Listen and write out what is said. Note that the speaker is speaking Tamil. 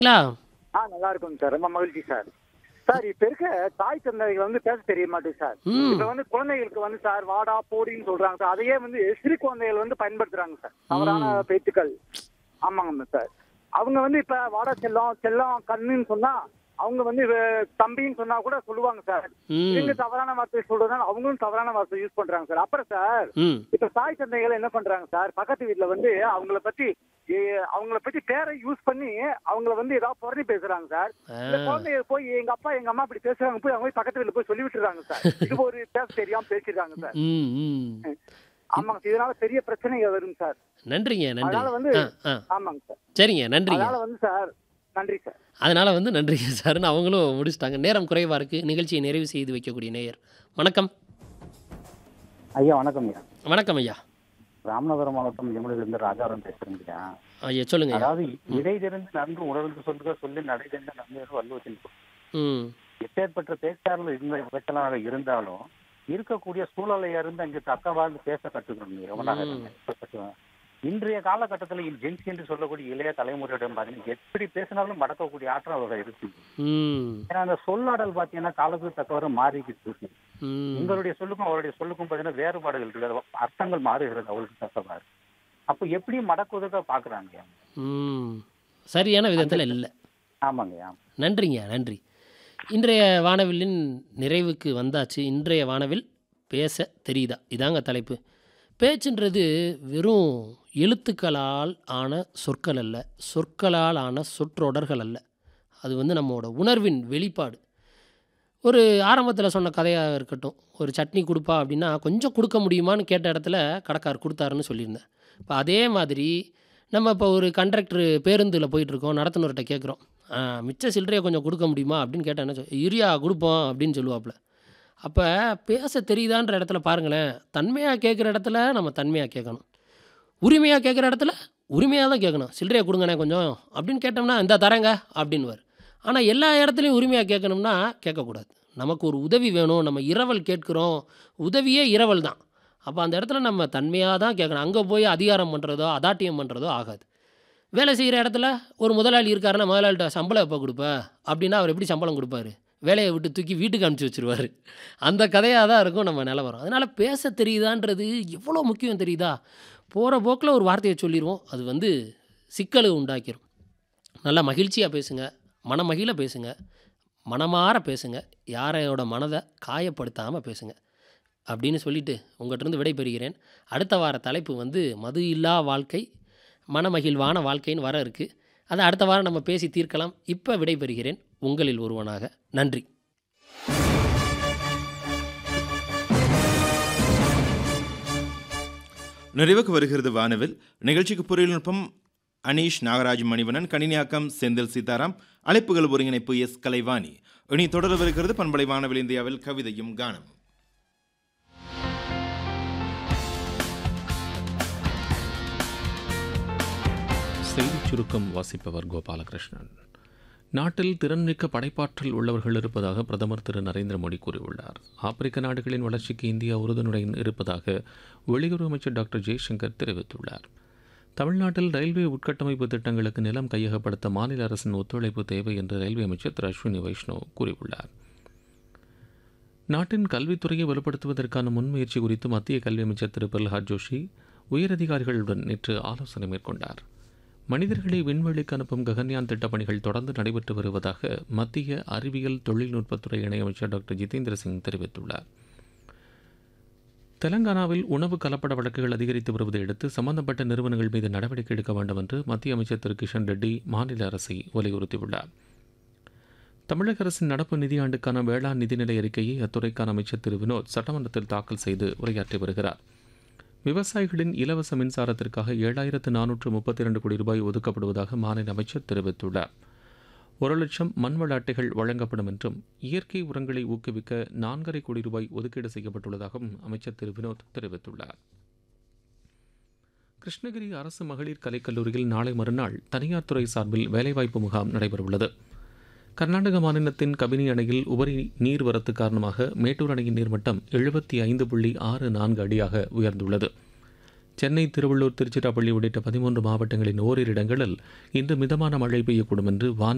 ங்களா? ஆ நல்லா இருக்கும் சார் ரொம்ப மகிழ்ச்சி சார் சார் இப்ப இருக்க தாய் தந்தைகள் வந்து பேச தெரிய மாட்டேங்குது சார் ம். இப்ப வந்து குழந்தைகளுக்கு வந்து சார் வாடா போடின்னு சொல்றாங்க சார் அதையே வந்து சிறு குழந்தைகள் வந்து பயன்படுத்துறாங்க சார் தவறான ம். பேச்சுக்கள் ஆமாங்க சார் அவங்க வந்து இப்ப வாடா செல்லம் செல்லம் கண்ணுன்னு சொன்னா அவங்க வந்து வே- தம்பின்னு சொன்னா கூட சொல்லுவாங்க சார் ம். இவங்க தவறான வார்த்தை சொல்றதுனால அவங்களும் தவறான வார்த்தை யூஸ் பண்றாங்க சார் அப்புறம் சார் ம். இப்ப தாய் தந்தைகள் என்ன பண்றாங்க சார் பக்கத்து வீட்ல வந்து அவங்கள பத்தி ஏ, அவங்கள பத்தி பேரை யூஸ் பண்ணி அவங்கள வந்து ஏதாவது புரணி பேசுறாங்க சார் இந்த ஆ. குழந்தைய போய் எங்க அப்பா எங்க அம்மா இப்படி பேசுறாங்க போய் அவங்க போய் பக்கத்து வீட்ல போய் சொல்லி விட்டுறாங்க சார் இது ஒரு பேச தெரியாம பேசிடுறாங்க சார் ம், ம். ஆமாங்க சார் இதனால பெரிய பிரச்சனைகள் வரும் சார் நன்றிங்க நன்றி அதனால வந்து ஆ, ஆ. ஆமாங்க சார் சரிங்க நன்றிங்க அதனால வந்து சார் நன்றி சார் அதனால வந்து நன்றிங்க சார்னு அவங்களும் முடிச்சிட்டாங்க நேரம் குறைவா இருக்கு நிகழ்ச்சியை நிறைவு செய்து வைக்கக்கூடிய நேயர் வணக்கம் ஐயா வணக்கம் ஐயா வணக்கம் ஐயா ராமநாதபுரம் மாவட்டம் எம்எல்ஏ ராஜாவரம் பேசுறேங்க ஐயா ஐயா சொல்லுங்க ஐயா அதாவது இடைதிருந்து நன்கு உணர்ந்து சொல்லுக சொல்லி நடைதென்ற நன்மை வள்ளுவத்தில் ம் எப்பேற்பட்ட பேச்சாளர்கள் இருந்த பேச்சாளராக இருந்தாலும் இருக்கக்கூடிய சூழலை அறிந்து அங்கே தக்கவாறு பேச கற்றுக்கணும் எவனாக ம். இருந்தாலும். இன்றைய காலகட்டத்தில் ஜென்சி என்று சொல்லக்கூடிய இளைய தலைமுறையிடம் பார்த்தீங்கன்னா எப்படி பேசினாலும் மடக்கக்கூடிய ஆற்றல் அவர்கள் இருக்கு ம் ஏன்னா அந்த சொல்லாடல் பார்த்தீங்கன்னா காலத்துக்கு தக்கவாறு மாறிக்கிட்டு இருக்கு ம் உங்களுடைய சொல்லுக்கும் அவருடைய சொல்லுக்கும் பார்த்தீங்கன்னா வேறுபாடுகள் இருக்குது அர்த்தங்கள் மாறுகிறது அவளுக்கு தக்கவாறு அப்போ எப்படி மடக்குவதற்காக பாக்குறாங்க ம் சரியான விதத்தில் இல்லை ஆமாங்க ஆமா நன்றிங்க நன்றி இன்றைய வானவில்லின் நிறைவுக்கு வந்தாச்சு இன்றைய வானவில் பேச தெரியுதா இதாங்க தலைப்பு பேச்சுன்றது வெறும் எழுத்துக்களால் ஆன சொற்கள் அல்ல சொற்களால் ஆன சொற்றொடர்கள் அல்ல அது வந்து நம்மளோட உணர்வின் வெளிப்பாடு ஒரு ஆரம்பத்தில் சொன்ன கதையாக இருக்கட்டும் ஒரு சட்னி கொடுப்பா அப்படின்னா கொஞ்சம் கொடுக்க முடியுமான்னு கேட்ட இடத்துல கடைக்கார் கொடுத்தாருன்னு சொல்லியிருந்தேன் இப்போ அதே மாதிரி நம்ம இப்போ ஒரு கண்டக்டர் பேருந்தில் போயிட்டுருக்கோம் நடத்துனர்கிட்ட கேட்குறோம் மிச்ச சில்லறையை கொஞ்சம் கொடுக்க முடியுமா அப்படின்னு கேட்டால் என்ன சொல் இரியா கொடுப்போம் அப்படின்னு சொல்லுவாப்புல அப்போ பேச தெரியுதான்ற இடத்துல பாருங்களேன் தன்மையாக கேட்குற இடத்துல நம்ம தன்மையாக கேட்கணும் உரிமையாக கேட்குற இடத்துல உரிமையாக தான் கேட்கணும் சில்லறையை கொடுங்கண்ணே கொஞ்சம் அப்படின்னு கேட்டோம்னா இந்த தரேங்க அப்படின்னுவார் ஆனால் எல்லா இடத்துலையும் உரிமையாக கேட்கணும்னா கேட்கக்கூடாது நமக்கு ஒரு உதவி வேணும் நம்ம இரவல் கேட்குறோம் உதவியே இரவல் தான் அப்போ அந்த இடத்துல நம்ம தன்மையாக தான் கேட்கணும் அங்கே போய் அதிகாரம் பண்ணுறதோ அதாட்டியம் பண்ணுறதோ ஆகாது வேலை செய்கிற இடத்துல ஒரு முதலாளி இருக்காருன்னா முதலாளிகிட்ட சம்பளம் எப்போ கொடுப்ப அப்படின்னா அவர் எப்படி சம்பளம் கொடுப்பாரு வேலையை விட்டு தூக்கி வீட்டுக்கு அனுப்பிச்சி வச்சிருவாரு அந்த கதையாக தான் இருக்கும் நம்ம நிலவரம் அதனால் பேச தெரியுதான்றது எவ்வளோ முக்கியம் தெரியுதா போகிற போக்கில் ஒரு வார்த்தையை சொல்லிடுவோம் அது வந்து சிக்கலை உண்டாக்கிரும் நல்லா மகிழ்ச்சியாக பேசுங்க மனமகிழ பேசுங்க மனமாற பேசுங்க யாரையோட மனதை காயப்படுத்தாமல் பேசுங்க அப்படின்னு சொல்லிட்டு உங்கள்கிட்ட இருந்து விடைபெறுகிறேன் அடுத்த வார தலைப்பு வந்து மது இல்லா வாழ்க்கை மனமகிழ்வான வாழ்க்கைன்னு வர இருக்குது அதை அடுத்த வாரம் நம்ம பேசி தீர்க்கலாம் இப்போ விடைபெறுகிறேன் உங்களில் ஒருவனாக நன்றி நிறைவுக்கு வருகிறது வானவில் நிகழ்ச்சிக்கு பொருளிநுட்பம் அனீஷ் நாகராஜ் மணிவண்ணன் கணினியாக்கம் செந்தில் சீதாராம் அழைப்புகள் ஒருங்கிணைப்பு எஸ் கலைவாணி இனி தொடரவிருக்கிறது பண்பலை வானவில் இந்தியாவில் கவிதையும் கானமும் செய்திச் சுருக்கம் வாசிப்பவர் கோபாலகிருஷ்ணன் நாட்டில் திறன்மிக்க படைப்பாற்றல் உள்ளவர்கள் இருப்பதாக பிரதமர் திரு நரேந்திர மோடி கூறியுள்ளார் ஆப்பிரிக்க நாடுகளின் வளர்ச்சிக்கு இந்தியா உறுதுணையுடன் இருப்பதாக வெளியுறவு அமைச்சர் டாக்டர் ஜெய்சங்கர் தெரிவித்துள்ளார் தமிழ்நாட்டில் ரயில்வே உட்கட்டமைப்பு திட்டங்களுக்கு நிலம் கையகப்படுத்த மாநில அரசின் ஒத்துழைப்பு தேவை என்று ரயில்வே அமைச்சர் திரு அஸ்வினி வைஷ்ணவ் கூறியுள்ளார் நாட்டின் கல்வித்துறையை வலுப்படுத்துவதற்கான முன்முயற்சி குறித்து மத்திய கல்வி அமைச்சர் திரு பிரல்ஹாத் ஜோஷி உயரதிகாரிகளுடன் நேற்று ஆலோசனை மேற்கொண்டார் மனிதர்களை விண்வெளிக்கு அனுப்பும் ககன்யான் திட்டப்பணிகள் தொடர்ந்து நடைபெற்று வருவதாக மத்திய அறிவியல் தொழில்நுட்பத்துறை இணையமைச்சர் டாக்டர் ஜிதேந்திர சிங் தெரிவித்துள்ளார் தெலங்கானாவில் உணவு கலப்பட வழக்குகள் அதிகரித்து வருவதை அடுத்து சம்பந்தப்பட்ட நிறுவனங்கள் மீது நடவடிக்கை எடுக்க வேண்டும் என்று மத்திய அமைச்சர் திரு கிஷன் ரெட்டி மாநில அரசை வலியுறுத்தியுள்ளார் தமிழக அரசின் நடப்பு நிதியாண்டுக்கான வேளாண் நிதிநிலை அறிக்கையை அத்துறைக்கான அமைச்சர் திரு வினோத் சட்டமன்றத்தில் தாக்கல் செய்து உரையாற்றி வருகிறார் விவசாயிகளின் இலவச மின்சாரத்திற்காக ஏழாயிரத்து நானூற்று முப்பத்தி இரண்டு கோடி ரூபாய் ஒதுக்கப்படுவதாக மாநில அமைச்சர் தெரிவித்துள்ளார் ஒரு லட்சம் மண்வள அட்டைகள் வழங்கப்படும் என்றும் இயற்கை உரங்களை ஊக்குவிக்க நான்கரை கோடி ரூபாய் ஒதுக்கீடு செய்யப்பட்டுள்ளதாகவும் அமைச்சர் திரு வினோத் தெரிவித்துள்ளார் கிருஷ்ணகிரி அரசு மகளிர் கலைக்கல்லூரியில் நாளை மறுநாள் தனியார் துறை சார்பில் வேலைவாய்ப்பு முகாம் நடைபெறவுள்ளது கர்நாடக மாநிலத்தின் கபினி அணையில் உபரி நீர்வரத்து காரணமாக மேட்டூர் அணையின் நீர்மட்டம் எழுபத்தி ஐந்து புள்ளி ஆறு நான்கு அடியாக உயர்ந்துள்ளது சென்னை திருவள்ளூர் திருச்சிராப்பள்ளி உள்ளிட்ட பதிமூன்று மாவட்டங்களின் ஓரிரு இடங்களில் இன்று மிதமான மழை பெய்யக்கூடும் என்று வான